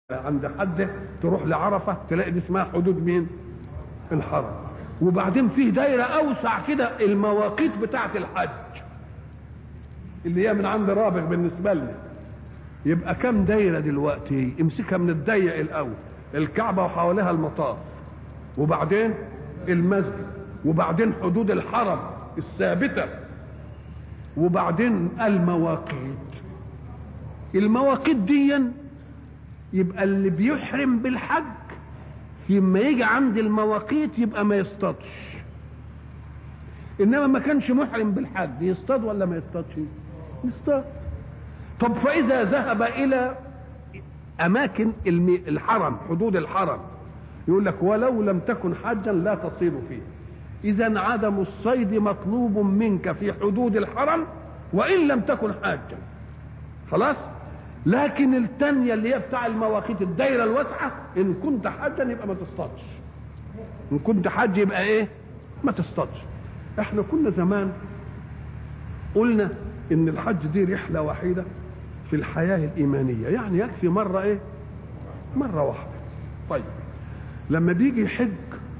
عند حد تروح لعرفه تلاقي دي اسمها حدود مين؟ الحرم وبعدين فيه دايره اوسع كده المواقيت بتاعه الحج اللي هي من عند رابغ بالنسبه لنا يبقى كم دايره دلوقتي امسكها من الضيق الاول الكعبه وحواليها المطاف وبعدين المسجد وبعدين حدود الحرم الثابته وبعدين المواقيت المواقيت دي يبقى اللي بيحرم بالحج لما يجي عند المواقيت يبقى ما يصطادش انما ما كانش محرم بالحج يصطاد ولا ما يصطادش يصطاد طب فاذا ذهب الى اماكن الحرم حدود الحرم يقول لك ولو لم تكن حجا لا تصيد فيه اذا عدم الصيد مطلوب منك في حدود الحرم وان لم تكن حاجا خلاص لكن الثانيه اللي هي بتاع المواقيت الدايره الواسعه ان كنت حاجا يبقى ما تصطادش ان كنت حاج يبقى ايه ما تصطادش احنا كنا زمان قلنا ان الحج دي رحله وحيده في الحياه الايمانيه يعني يكفي مره ايه مره واحده طيب لما بيجي يحج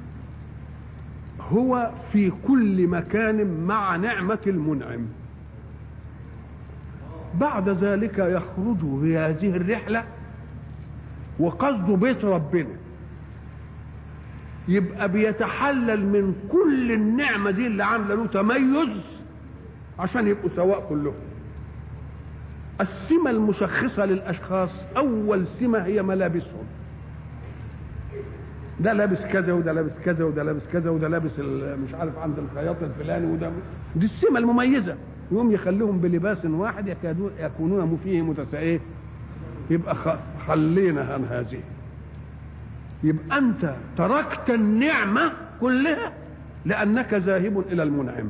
هو في كل مكان مع نعمه المنعم بعد ذلك يخرج بهذه الرحلة وقصده بيت ربنا يبقى بيتحلل من كل النعمة دي اللي عاملة له تميز عشان يبقوا سواء كلهم السمة المشخصة للأشخاص أول سمة هي ملابسهم ده لابس كذا وده لابس كذا وده لابس كذا وده لابس مش عارف عند الخياط الفلاني وده دي السمة المميزة يقوم يخليهم بلباس واحد يكادون يكونون فيه متساءلين يبقى خلينا عن هذه يبقى انت تركت النعمه كلها لانك ذاهب الى المنعم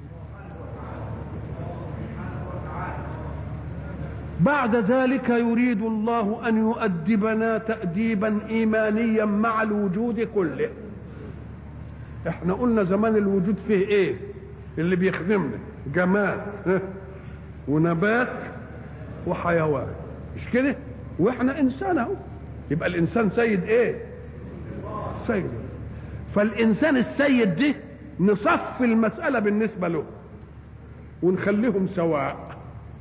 بعد ذلك يريد الله ان يؤدبنا تاديبا ايمانيا مع الوجود كله احنا قلنا زمان الوجود فيه ايه اللي بيخدمنا جماد ونبات وحيوان مش كده واحنا انسان اهو يبقى الانسان سيد ايه سيد فالانسان السيد ده نصف المساله بالنسبه له ونخليهم سواء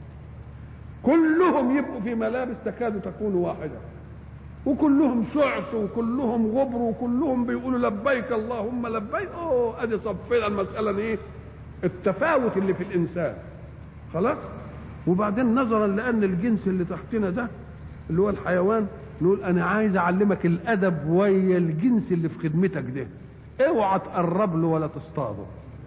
كلهم يبقوا في ملابس تكاد تكون واحده وكلهم شعث وكلهم غبر وكلهم بيقولوا لبيك اللهم لبيك اوه ادي صفينا المساله ايه التفاوت اللي في الانسان خلاص وبعدين نظرا لان الجنس اللي تحتنا ده اللي هو الحيوان نقول انا عايز اعلمك الادب ويا الجنس اللي في خدمتك ده اوعى تقرب له ولا تصطاده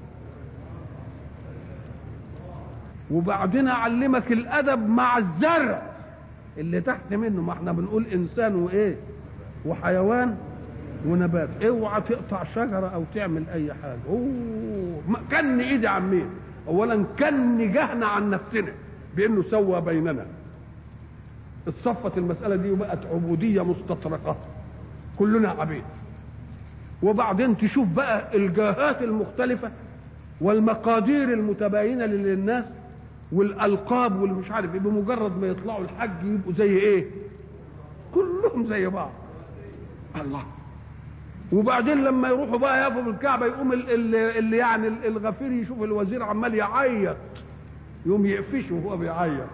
وبعدين اعلمك الادب مع الزرع اللي تحت منه ما احنا بنقول انسان وايه وحيوان ونبات اوعى تقطع شجره او تعمل اي حاجه اوه كن ايدي عن مين اولا كن جهنا عن نفسنا بانه سوى بيننا اتصفت المساله دي وبقت عبوديه مستطرقه كلنا عبيد وبعدين تشوف بقى الجاهات المختلفه والمقادير المتباينه للناس والالقاب والمش عارف ايه بمجرد ما يطلعوا الحج يبقوا زي ايه كلهم زي بعض الله وبعدين لما يروحوا بقى يقفوا بالكعبه يقوم اللي, اللي يعني الغفير يشوف الوزير عمال يعيط يقوم يقفشه وهو بيعيط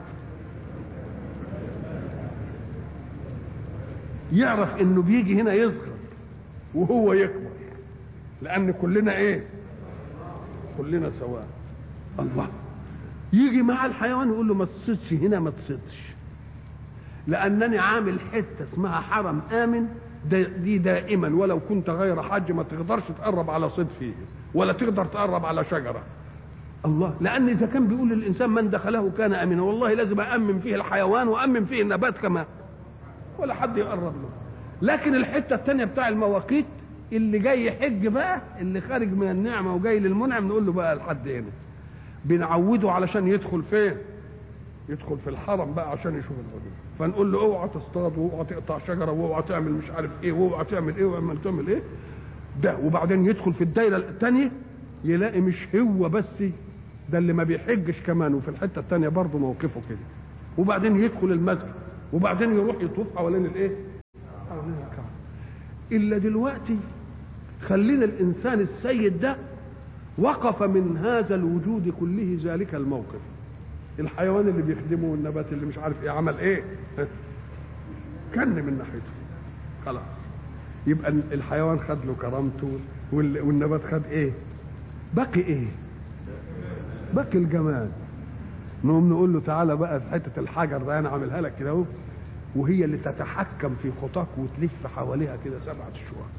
يعرف انه بيجي هنا يصغر وهو يكبر لان كلنا ايه كلنا سواء الله يجي مع الحيوان يقول له ما تصيدش هنا ما تصيدش لانني عامل حته اسمها حرم امن دي دائما ولو كنت غير حاج ما تقدرش تقرب على صيد فيه ولا تقدر تقرب على شجره الله لان اذا كان بيقول للانسان من دخله كان امنا والله لازم امن فيه الحيوان وامن فيه النبات كمان ولا حد يقرب له لكن الحته الثانيه بتاع المواقيت اللي جاي يحج بقى اللي خارج من النعمه وجاي للمنعم نقول له بقى لحد هنا بنعوده علشان يدخل فين يدخل في الحرم بقى عشان يشوف الحدود فنقول له اوعى تصطاد واوعى تقطع شجره واوعى تعمل مش عارف ايه واوعى تعمل ايه واوعى تعمل ايه ده وبعدين يدخل في الدايره الثانيه يلاقي مش هو بس ده اللي ما بيحجش كمان وفي الحته الثانيه برضه موقفه كده وبعدين يدخل المسجد وبعدين يروح يطوف حوالين الايه الا دلوقتي خلينا الانسان السيد ده وقف من هذا الوجود كله ذلك الموقف الحيوان اللي بيخدمه والنبات اللي مش عارف ايه عمل ايه كن من ناحيته خلاص يبقى الحيوان خد له كرامته والنبات خد ايه بقي ايه بقي الجمال نقوم نقول له تعالى بقى في حته الحجر ده انا عاملها لك كده اهو وهي اللي تتحكم في خطاك وتلف حواليها كده سبعه شواط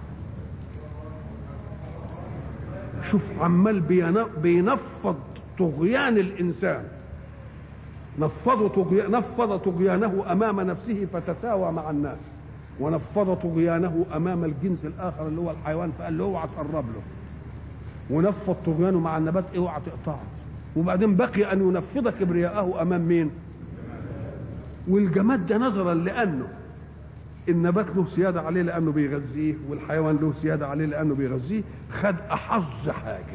شوف عمال بينفض طغيان الانسان نفض طغي... نفض طغيانه امام نفسه فتساوى مع الناس ونفض طغيانه امام الجنس الاخر اللي هو الحيوان فقال له اوعى تقرب له ونفض طغيانه مع النبات اوعى تقطعه وبعدين بقي ان ينفض كبرياءه امام مين والجماد ده نظرا لانه النبات له سيادة عليه لأنه بيغذيه والحيوان له سيادة عليه لأنه بيغذيه خد أحظ حاجة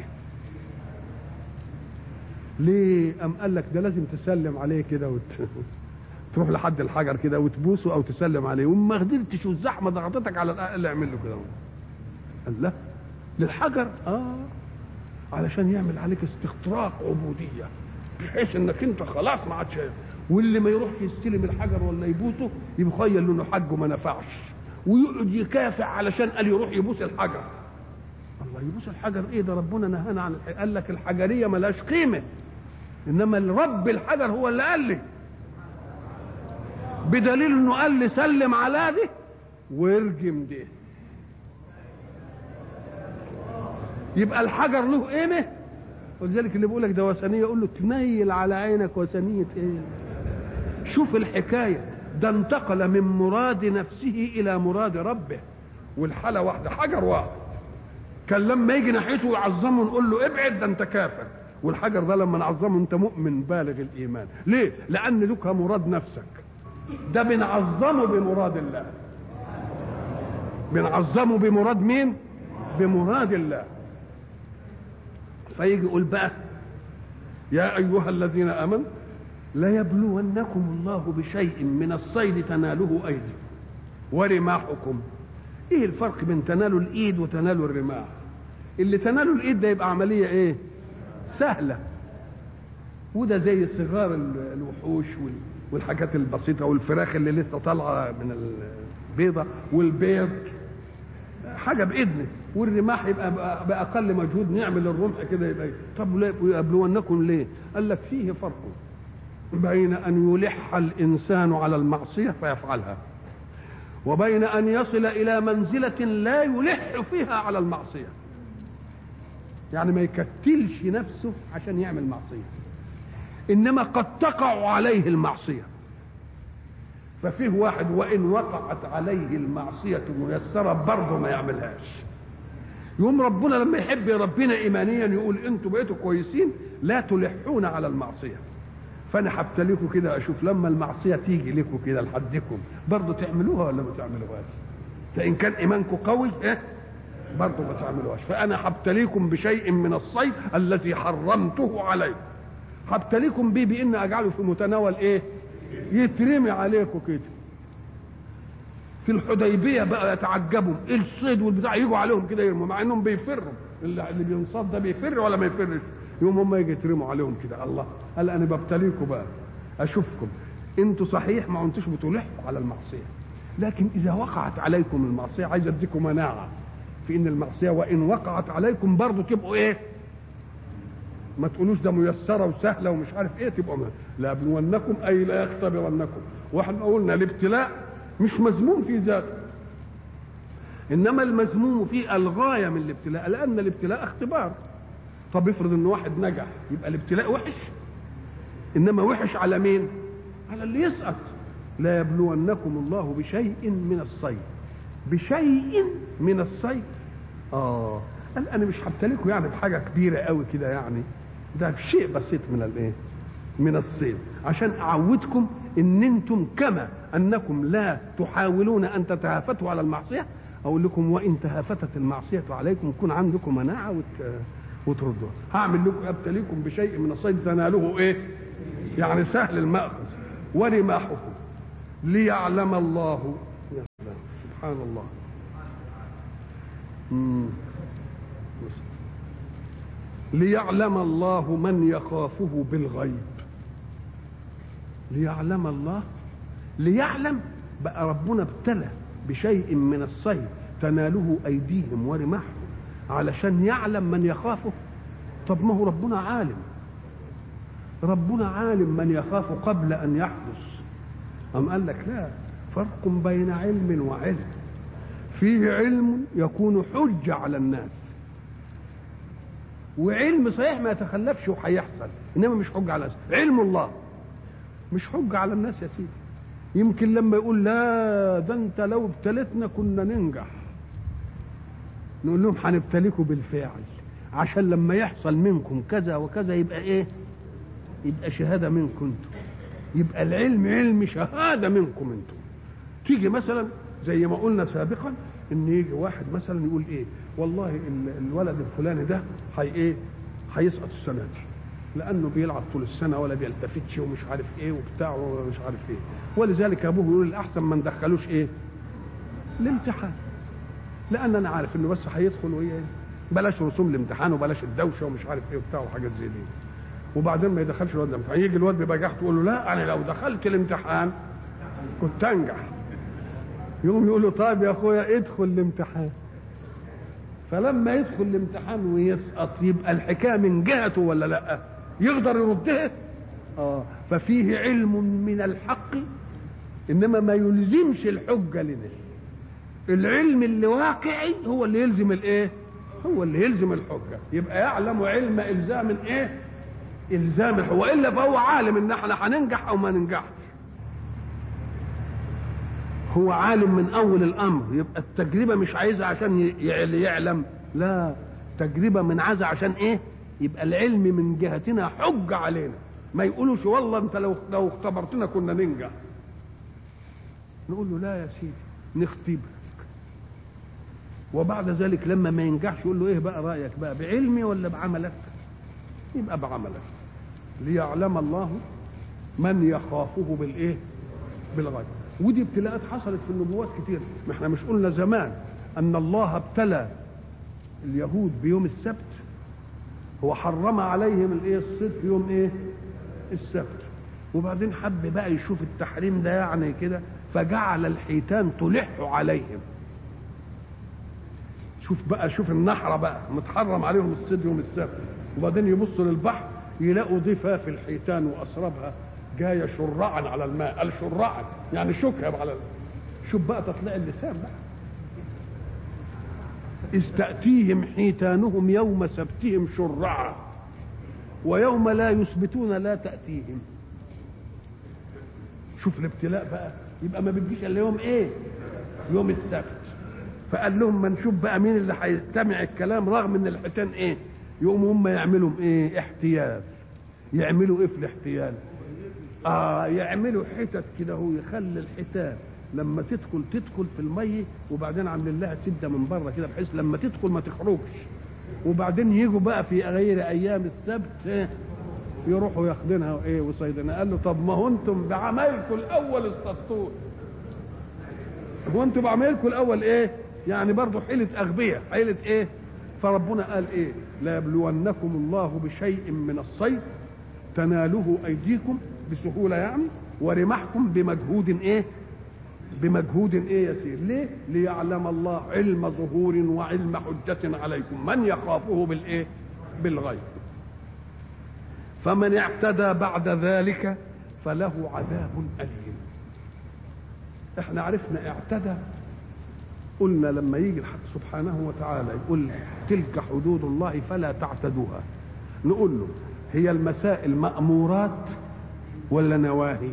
ليه أم قال لك ده لازم تسلم عليه كده وت... تروح لحد الحجر كده وتبوسه أو تسلم عليه وما قدرتش والزحمة ضغطتك على الأقل اعمل له كده قال لا للحجر آه علشان يعمل عليك استخراق عبودية بحيث انك انت خلاص ما عادش واللي ما يروح يستلم الحجر ولا يبوسه يتخيل انه حجه ما نفعش ويقعد يكافح علشان قال يروح يبوس الحجر الله يبوس الحجر ايه ده ربنا نهانا عن الحجر. قال لك الحجريه ملهاش قيمه انما الرب الحجر هو اللي قال لي بدليل انه قال لي سلم على دي وارجم دي يبقى الحجر له قيمه ولذلك اللي بيقول لك ده وثنيه يقول له تميل على عينك وثنيه ايه شوف الحكايه ده انتقل من مراد نفسه الى مراد ربه والحاله واحده حجر واحد كان لما يجي ناحيته ويعظمه نقول له ابعد ده انت كافر والحجر ده لما نعظمه انت مؤمن بالغ الايمان ليه لان لك مراد نفسك ده بنعظمه بمراد الله بنعظمه بمراد مين بمراد الله فيجي يقول بقى يا ايها الذين امنوا ليبلونكم الله بشيء من الصيد تناله ايديكم ورماحكم ايه الفرق بين تنالوا الايد وتنالوا الرماح اللي تنالوا الايد ده يبقى عمليه ايه سهله وده زي صغار الوحوش والحاجات البسيطه والفراخ اللي لسه طالعه من البيضه والبيض حاجه باذنك والرماح يبقى باقل مجهود نعمل الرمح كده يبقى طب يبلونكم ليه؟ قال لك فيه فرق بين ان يلح الانسان على المعصيه فيفعلها وبين ان يصل الى منزله لا يلح فيها على المعصيه يعني ما يكتلش نفسه عشان يعمل معصيه انما قد تقع عليه المعصيه ففيه واحد وان وقعت عليه المعصيه ميسره برضه ما يعملهاش يوم ربنا لما يحب ربنا ايمانيا يقول انتوا بقيتوا كويسين لا تلحون على المعصيه فانا هبتليكوا كده اشوف لما المعصيه تيجي لكم كده لحدكم برضه تعملوها ولا ما تعملوهاش فان كان ايمانكم قوي ايه برضه ما تعملوهاش فانا هبتليكم بشيء من الصيد الذي حرمته عليكم هبتليكم بيه بان اجعله في متناول ايه يترمي عليكم كده في الحديبيه بقى يتعجبوا ايه الصيد والبتاع يجوا عليهم كده يرموا مع انهم بيفروا اللي بينصاد ده بيفر ولا ما يفرش يوم هم يجي يترموا عليهم كده الله قال انا ببتليكم بقى اشوفكم انتوا صحيح ما انتوش بتلحوا على المعصيه لكن اذا وقعت عليكم المعصيه عايز اديكم مناعه في ان المعصيه وان وقعت عليكم برضه تبقوا ايه ما تقولوش ده ميسره وسهله ومش عارف ايه تبقوا لابلونكم اي لا يختبرنكم واحنا قلنا الابتلاء مش مذموم في ذاته انما المذموم فيه الغايه من الابتلاء لان الابتلاء اختبار طب افرض ان واحد نجح يبقى الابتلاء وحش انما وحش على مين على اللي يسقط لا يبلونكم الله بشيء من الصيد بشيء من الصيد اه قال انا مش هبتليكم يعني بحاجه كبيره قوي كده يعني ده شيء بسيط من الايه من الصيد عشان اعودكم ان انتم كما انكم لا تحاولون ان تتهافتوا على المعصيه اقول لكم وان تهافتت المعصيه عليكم يكون عندكم مناعه وت... وتردوها هعمل لكم ابتليكم بشيء من الصيد تناله ايه يعني سهل الماخذ ورماحكم ليعلم الله سبحان الله مم. ليعلم الله من يخافه بالغيب ليعلم الله ليعلم بقى ربنا ابتلى بشيء من الصيد تناله ايديهم ورماحهم علشان يعلم من يخافه طب ما هو ربنا عالم ربنا عالم من يخاف قبل ان يحدث أم قال لك لا فرق بين علم وعلم فيه علم يكون حجة على الناس وعلم صحيح ما يتخلفش وهيحصل انما مش حجة على الناس علم الله مش حجة على الناس يا سيدي يمكن لما يقول لا ده انت لو ابتلتنا كنا ننجح نقول لهم هنبتليكوا بالفعل عشان لما يحصل منكم كذا وكذا يبقى ايه يبقى شهادة منكم انتم يبقى العلم علم شهادة منكم انتم تيجي مثلا زي ما قلنا سابقا ان يجي واحد مثلا يقول ايه والله ال- الولد الفلاني ده هي ايه هيسقط السنه دي لانه بيلعب طول السنه ولا بيلتفتش ومش عارف ايه وبتاع ومش عارف ايه ولذلك ابوه يقول الاحسن ما ندخلوش ايه الامتحان لان انا عارف انه بس هيدخل وايه بلاش رسوم الامتحان وبلاش الدوشه ومش عارف ايه وبتاع وحاجات زي دي وبعدين ما يدخلش الواد الامتحان يجي الواد ببجاحته يقول له لا انا لو دخلت الامتحان كنت انجح يقوم يقول له طيب يا اخويا ادخل الامتحان فلما يدخل الامتحان ويسقط يبقى الحكايه من جهته ولا لا يقدر يردها اه ففيه علم من الحق انما ما يلزمش الحجه لنا العلم اللي واقعي هو اللي يلزم الايه هو اللي يلزم الحجه يبقى يعلم علم الزام ايه الزام والا فهو عالم ان احنا هننجح او ما ننجحش هو عالم من اول الامر يبقى التجربه مش عايزها عشان ي- ي- يعلم لا تجربه من عايزها عشان ايه يبقى العلم من جهتنا حجه علينا ما يقولوش والله انت لو لو اختبرتنا كنا ننجح نقول له لا يا سيدي نختبرك وبعد ذلك لما ما ينجحش يقول له ايه بقى رايك بقى بعلمي ولا بعملك يبقى بعملك ليعلم الله من يخافه بالايه بالغيب ودي ابتلاءات حصلت في النبوات كتير ما احنا مش قلنا زمان ان الله ابتلى اليهود بيوم السبت هو حرم عليهم الايه الصيد في يوم ايه السبت وبعدين حب بقى يشوف التحريم ده يعني كده فجعل الحيتان تلح عليهم شوف بقى شوف النحرة بقى متحرم عليهم الصيد يوم السبت وبعدين يبصوا للبحر يلاقوا ضفاف الحيتان واسرابها جايه شرعا على الماء قال شرعا يعني شكها على الماء. شوف بقى تطلع اللسان بقى إذ تأتيهم حيتانهم يوم سبتهم شرعا ويوم لا يثبتون لا تأتيهم شوف الابتلاء بقى يبقى ما بتجيش الا يوم ايه يوم السبت فقال لهم ما نشوف بقى مين اللي هيستمع الكلام رغم ان الحيتان ايه يقوموا هم يعملوا ايه احتيال يعملوا ايه في الاحتيال اه يعملوا حتت كده هو يخلي الحيتان لما تدخل تدخل في الميه وبعدين عاملين لها سده من بره كده بحيث لما تدخل ما تخرجش وبعدين يجوا بقى في غير ايام السبت إيه؟ يروحوا ياخدينها ايه وصيدنا قال له طب ما هو انتم بعملكم الاول اصطدتون هو انتم بعملكم الاول ايه يعني برضه حيله اغبياء حيله ايه فربنا قال ايه لا يبلونكم الله بشيء من الصيد تناله ايديكم بسهوله يعني ورمحكم بمجهود ايه بمجهود ايه يسير ليه ليعلم الله علم ظهور وعلم حجة عليكم من يخافه بالايه بالغيب فمن اعتدى بعد ذلك فله عذاب أليم احنا عرفنا اعتدى قلنا لما يجي الحق سبحانه وتعالى يقول تلك حدود الله فلا تعتدوها نقول له هي المسائل مأمورات ولا نواهي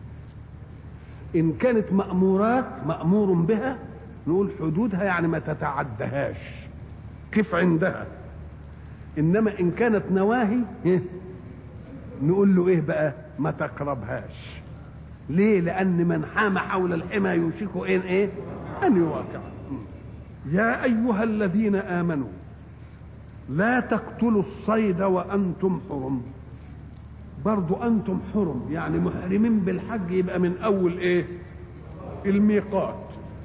إن كانت مأمورات مأمور بها نقول حدودها يعني ما تتعدهاش كيف عندها إنما إن كانت نواهي إيه؟ نقول له إيه بقى ما تقربهاش ليه لأن من حام حول الحمى يوشك إن إيه أن يواقع يا أيها الذين آمنوا لا تقتلوا الصيد وأنتم حرم برضو أنتم حرم يعني محرمين بالحج يبقى من أول إيه الميقات